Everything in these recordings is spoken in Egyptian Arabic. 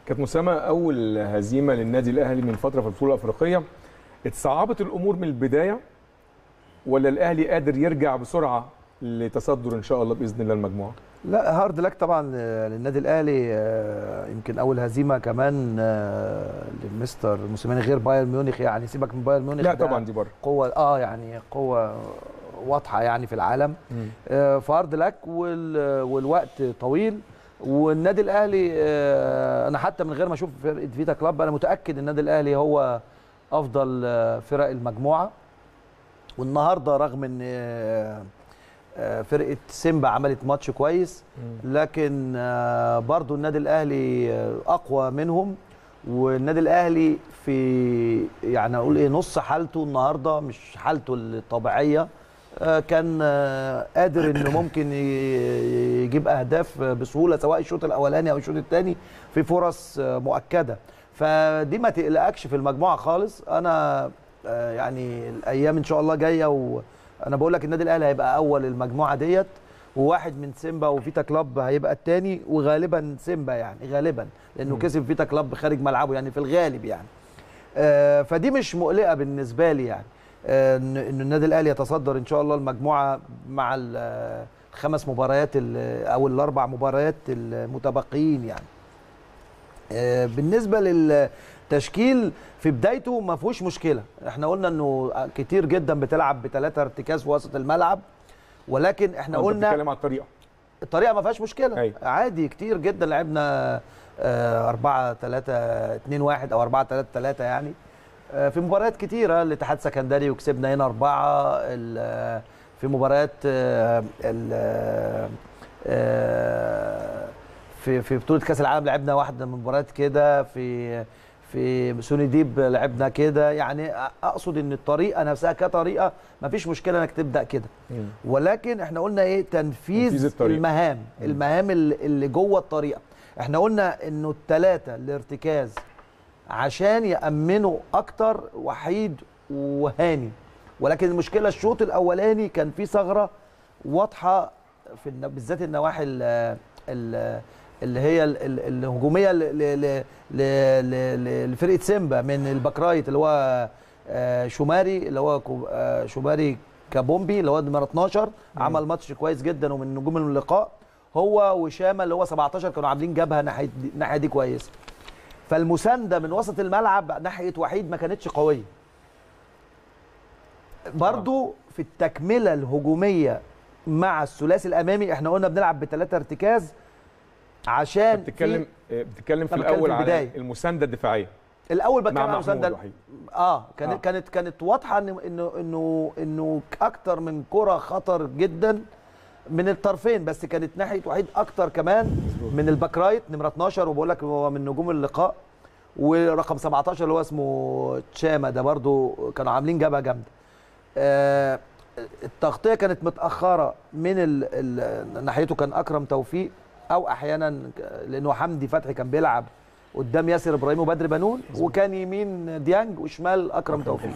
كانت مسامة أول هزيمة للنادي الأهلي من فترة في البطولة الأفريقية اتصعبت الأمور من البداية ولا الأهلي قادر يرجع بسرعة لتصدر إن شاء الله بإذن الله المجموعة؟ لا هارد لك طبعا للنادي الاهلي آه، يمكن اول هزيمه كمان آه، لمستر موسيماني غير بايرن ميونخ يعني سيبك من بايرن ميونخ لا ده طبعا دي بره قوه اه يعني قوه واضحه يعني في العالم آه، فهارد لك وال- والوقت طويل والنادي الاهلي آه، انا حتى من غير ما اشوف فرقه فيتا كلاب انا متاكد النادي الاهلي هو افضل آه، فرق المجموعه والنهارده رغم ان آه، آه، فرقه سيمبا عملت ماتش كويس لكن آه، برضو النادي الاهلي آه، اقوى منهم والنادي الاهلي في يعني اقول ايه نص حالته النهارده مش حالته الطبيعيه آه، كان آه، قادر انه ممكن ي- يجيب اهداف بسهوله سواء الشوط الاولاني او الشوط الثاني في فرص آه، مؤكده فدي ما تقلقكش في المجموعه خالص انا آه، يعني الايام ان شاء الله جايه وانا بقول لك النادي الاهلي هيبقى اول المجموعه ديت وواحد من سيمبا وفيتا كلاب هيبقى الثاني وغالبا سيمبا يعني غالبا لانه مم. كسب فيتا كلاب خارج ملعبه يعني في الغالب يعني آه، فدي مش مقلقه بالنسبه لي يعني آه، ان إن النادي الاهلي يتصدر ان شاء الله المجموعه مع ال- آه، الخمس مباريات ال- او الاربع مباريات المتبقيين يعني آه، بالنسبه للتشكيل في بدايته ما فيهوش مشكله احنا قلنا انه كتير جدا بتلعب بثلاثه ارتكاز في وسط الملعب ولكن احنا أنت قلنا بتتكلم على الطريقة الطريقه ما فيهاش مشكله أيوة. عادي كتير جدا لعبنا 4 3 2 1 او 4 3 3 يعني آه، في مباريات كتيره الاتحاد سكندري وكسبنا هنا اربعه ال- في مباريات آه، ال- آه، في في بطوله كاس العالم لعبنا واحده من المباريات كده في في سوني ديب لعبنا كده يعني اقصد ان الطريقه نفسها كطريقه ما فيش مشكله انك تبدا كده ولكن احنا قلنا ايه تنفيذ تنفيذ الطريقة. المهام مم. المهام اللي اللي جوه الطريقه احنا قلنا انه الثلاثه الارتكاز عشان يامنوا اكتر وحيد وهاني ولكن المشكله الشوط الاولاني كان في ثغره واضحه في الن- بالذات النواحي ال- ال- اللي هي ال- ال- الهجوميه ل- ل- ل- ل- ل- لفرقه سيمبا من الباك رايت اللي هو آه، شوماري اللي هو كو- آه، شوماري كابومبي اللي هو نمره 12 عمل ماتش كويس جدا ومن نجوم اللقاء هو وشامه اللي هو 17 كانوا عاملين جبهه ناحيه دي- الناحيه دي كويسه فالمسانده من وسط الملعب ناحيه وحيد ما كانتش قويه برضو في التكمله الهجوميه مع الثلاثي الامامي احنا قلنا بنلعب بثلاثه ارتكاز عشان في- بتتكلم آه، بتتكلم في أنا بتكلم الأول في على البداية. المساندة الدفاعية الاول بتكلم مع على محمود المسانده وحيد اه كانت آه. آه. كانت كانت واضحه ان انه انه انه اكتر من كره خطر جدا من الطرفين بس كانت ناحيه وحيد اكتر كمان من الباك رايت نمره 12 وبقول لك هو من نجوم اللقاء ورقم 17 اللي هو اسمه تشاما ده برضو كانوا عاملين جبهه جامده آه التغطيه كانت متاخره من ال ال ناحيته كان اكرم توفيق او احيانا لانه حمدي فتحي كان بيلعب قدام ياسر ابراهيم وبدر بنون وكان يمين ديانج وشمال اكرم توفيق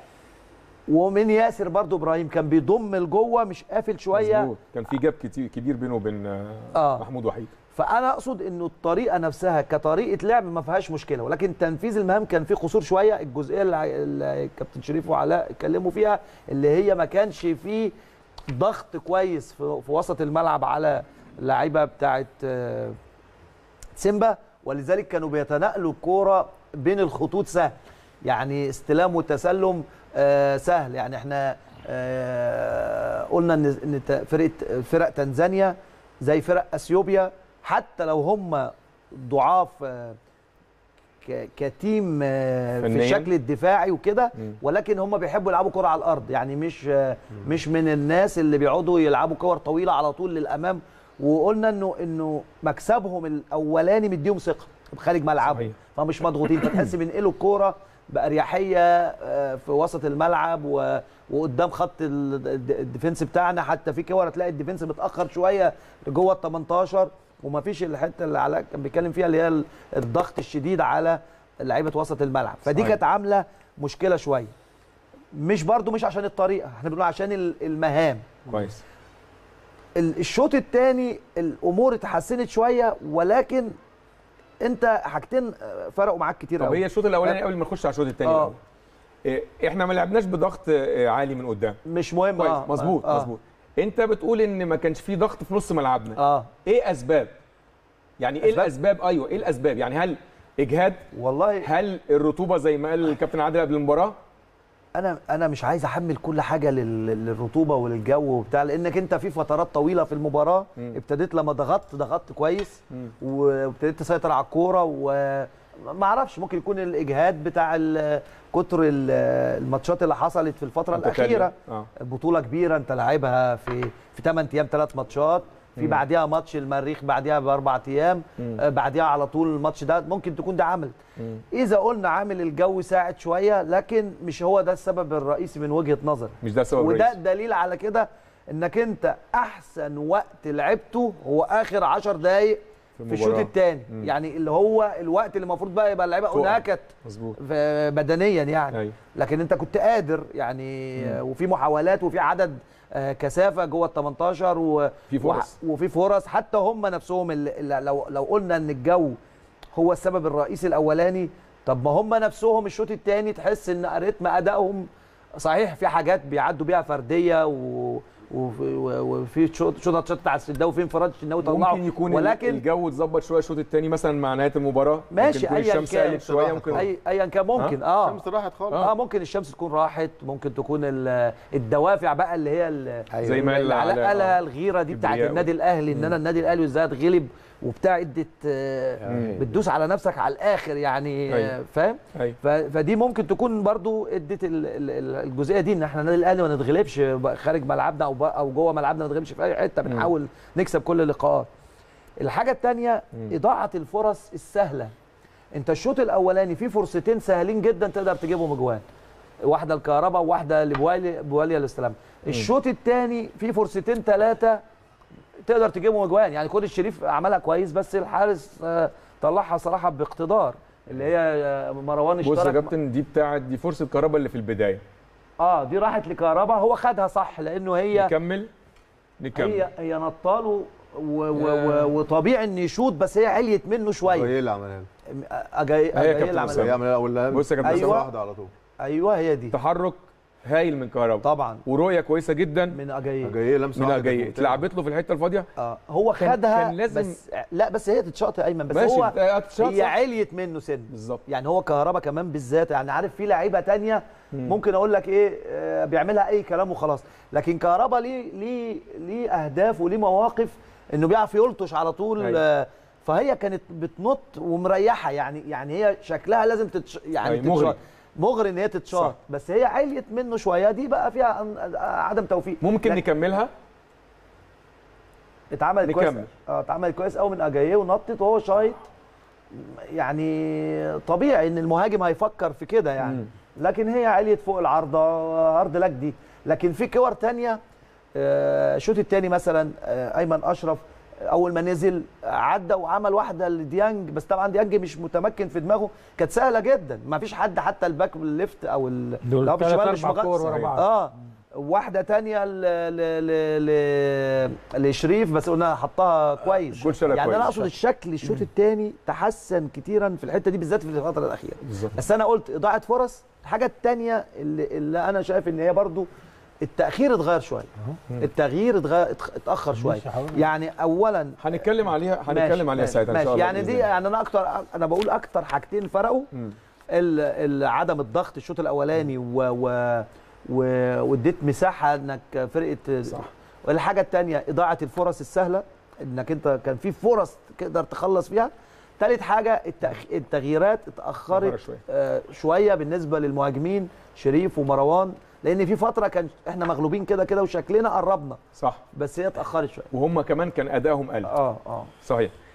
ومن ياسر برضو ابراهيم كان بيضم لجوه مش قافل شويه مظبوط. كان في جاب كتير كبير بينه وبين آه، آه. محمود وحيد فانا اقصد انه الطريقه نفسها كطريقه لعب ما فيهاش مشكله ولكن تنفيذ المهام كان فيه قصور شويه الجزئيه اللي ع- اللي الكابتن شريف وعلاء اتكلموا فيها اللي هي ما كانش فيه ضغط كويس في, في وسط الملعب على اللعيبه بتاعه آه، سيمبا ولذلك كانوا بيتنقلوا الكوره بين الخطوط سهل يعني استلام وتسلم آه، سهل يعني احنا آه، قلنا ان ان ت- فرقه فرق تنزانيا زي فرق اثيوبيا حتى لو هم ضعاف آه، ك- كتيم آه، في فنياً. الشكل الدفاعي وكده مم. ولكن هم بيحبوا يلعبوا كرة على الارض يعني مش آه، مش من الناس اللي بيقعدوا يلعبوا كور طويله على طول للامام وقلنا انه انه مكسبهم الاولاني مديهم ثقه خارج ملعبهم صحيح. فمش مضغوطين فتحس بينقلوا الكوره باريحيه آه، في وسط الملعب و... وقدام خط ال- الد- الديفنس بتاعنا حتى في كور تلاقي الديفنس متاخر شويه جوه ال 18 ومفيش الحته اللي علاء كان بيتكلم فيها اللي هي ال- الضغط الشديد على لعيبه وسط الملعب فدي صحيح. كانت عامله مشكله شويه مش برضو مش عشان الطريقه احنا بنقول عشان ال- المهام كويس ال- الشوط الثاني الامور اتحسنت شويه ولكن انت حاجتين آه، فرقوا معاك كتير طب قوي هي الشوط الاولاني قبل ما نخش على الشوط الثاني آه. الأول. إيه، احنا ما لعبناش بضغط آه، عالي من قدام مش مهم كويس اه مظبوط آه. مظبوط انت بتقول ان ما كانش في ضغط في نص ملعبنا اه ايه اسباب يعني ايه أسباب؟ الاسباب ايوه ايه الاسباب يعني هل اجهاد والله هل الرطوبه زي ما قال الكابتن عادل قبل المباراه انا انا مش عايز احمل كل حاجه لل- للرطوبه وللجو وبتاع لانك انت في فترات طويله في المباراه مم. ابتديت لما ضغطت ضغطت كويس مم. وابتديت تسيطر على الكوره وما اعرفش ممكن يكون الاجهاد بتاع ال- كتر ال- الماتشات اللي حصلت في الفتره متتالية. الاخيره اه بطوله كبيره انت لاعبها في في 8 ايام ثلاث ماتشات في مم. بعديها ماتش المريخ بعديها باربع ايام مم. آه، بعديها على طول الماتش ده ممكن تكون ده عمل مم. اذا قلنا عامل الجو ساعد شويه لكن مش هو ده السبب الرئيسي من وجهه نظري مش ده السبب وده الرئيسي دليل على كده انك انت احسن وقت لعبته هو اخر 10 دقائق في الشوط المباراة. الثاني مم. يعني اللي هو الوقت اللي المفروض بقى يبقى اللعيبه فوق. انهكت مظبوط ف- بدنيا يعني ايوه لكن انت كنت قادر يعني مم. آه، وفي محاولات وفي عدد آه، كثافه جوه ال 18 و في فرص. وح- وفي فرص حتى هم نفسهم اللي اللي لو لو قلنا ان الجو هو السبب الرئيسي الاولاني طب ما هم نفسهم الشوط الثاني تحس ان رتم ادائهم صحيح في حاجات بيعدوا بيها فرديه و وفي- و- وفي شوط شوط شوط على السداوي وفي انفراد الشناوي طلعه ممكن يكون ولكن الجو اتظبط شويه الشوط الثاني مثلا مع نهايه المباراه ماشي، ممكن تكون أيا الشمس كان. قلت شويه ممكن اي ايا كان ممكن اه الشمس راحت خالص اه ممكن الشمس تكون راحت ممكن تكون ال- الدوافع بقى اللي هي ال- زي ما اللي قال على علاء، قالها آه. الغيره دي بتاعت كبرياء. النادي الاهلي ان انا النادي الاهلي ازاي اتغلب وبتاع ادت آه، مم. بتدوس على نفسك على الاخر يعني آه، أيوة. فاهم ايوه ف- فدي ممكن تكون برضو ادت ال- ال- ال- الجزئيه دي ان احنا النادي الاهلي ما نتغلبش بقى خارج ملعبنا او بقى- او جوه ملعبنا ما نتغلبش في اي حته مم. بنحاول نكسب كل اللقاءات الحاجه الثانيه مم. اضاعه الفرص السهله انت الشوط الاولاني فيه فرصتين سهلين جدا تقدر تجيبهم اجوان واحده الكهرباء وواحده لبوالي بواليا الاستلام الشوط الثاني فيه فرصتين ثلاثه تقدر تجيبهم اجوان يعني كود الشريف عملها كويس بس الحارس آه، طلعها صراحه باقتدار اللي هي آه، مروان بص يا اشترك كابتن دي بتاعت دي فرصه كهرباء اللي في البدايه اه دي راحت لكهرباء هو خدها صح لانه هي نكمل نكمل هي هي نطاله و و و وطبيعي ان يشوط بس هي عليت منه شويه هي اللي عملها له أجاي هي أجاي كابتن اللي أسامة. هي عملها. عملها ولا بص يا كابتن أيوة. أيوة. واحده على طول ايوه هي دي تحرك هايل من كهرباء طبعا ورؤيه كويسه جدا من اجاي جايه لمسه من واحدة اجاي كانت ممتازة. اتلعبت له في الحته الفاضيه اه هو كان- خدها كان لازم- بس لا بس هي تتشاط يا ايمن بس ماشي هو هتشاط هي صح. عليت منه سن بالظبط يعني هو كهربا كمان بالذات يعني عارف في لعيبه تانية مم. ممكن اقول لك ايه آه، بيعملها اي كلام وخلاص لكن كهربا ليه ليه ليه اهداف وليه مواقف انه بيعرف يلطش على طول أيوة. آه، فهي كانت بتنط ومريحه يعني يعني هي شكلها لازم تتش يعني أيوة، مغري. تتشاط مغري ان هي تتشاط صح. بس هي عليت منه شويه دي بقى فيها أن- عدم توفيق ممكن لكن نكملها اتعمل كويس نكمل. اه اتعمل كويس قوي من اجاييه ونطت وهو شايط يعني طبيعي ان المهاجم هيفكر في كده يعني مم. لكن هي عليت فوق العارضه هارد لك دي لكن في كور تانية آه، الشوط الثاني مثلا آه، ايمن اشرف اول ما نزل عدى وعمل واحده لديانج بس طبعا ديانج مش متمكن في دماغه كانت سهله جدا ما فيش حد حتى الباك الليفت او ال- دول اللي هو ثلاث بالشمال مش اربع مغ- كور ورا صحيح. بعض اه واحده تانية ل... ل... ل... ل... لشريف بس قلنا حطها كويس الجول شالها يعني انا كويس. اقصد الشكل الشوط الثاني تحسن كتيرا في الحته دي بالذات في الفتره الاخيره بالظبط بس انا قلت اضاعه فرص الحاجه الثانيه اللي, اللي انا شايف ان هي برضو التاخير اتغير شويه التغيير اتغير اتخ- اتاخر شويه ماشي، هقول لك. يعني اولا هنتكلم عليها ماشي، هنتكلم عليها ماشي، ساعتها ان شاء ماشي الله يعني بإذن دي الله. يعني انا اكتر انا بقول اكتر حاجتين فرقوا مم. ال- ال- عدم الضغط الشوط الاولاني و و و- واديت مساحه انك فرقه صح. والحاجه الثانيه اضاعه الفرص السهله انك انت كان في فرص تقدر تخلص فيها ثالث حاجه التأخ... التغييرات اتاخرت اتأخرت شوية. آه شويه بالنسبه للمهاجمين شريف ومروان لان في فتره كان احنا مغلوبين كده كده وشكلنا قربنا صح بس هي اتاخرت شويه وهم كمان كان ادائهم قل اه اه صحيح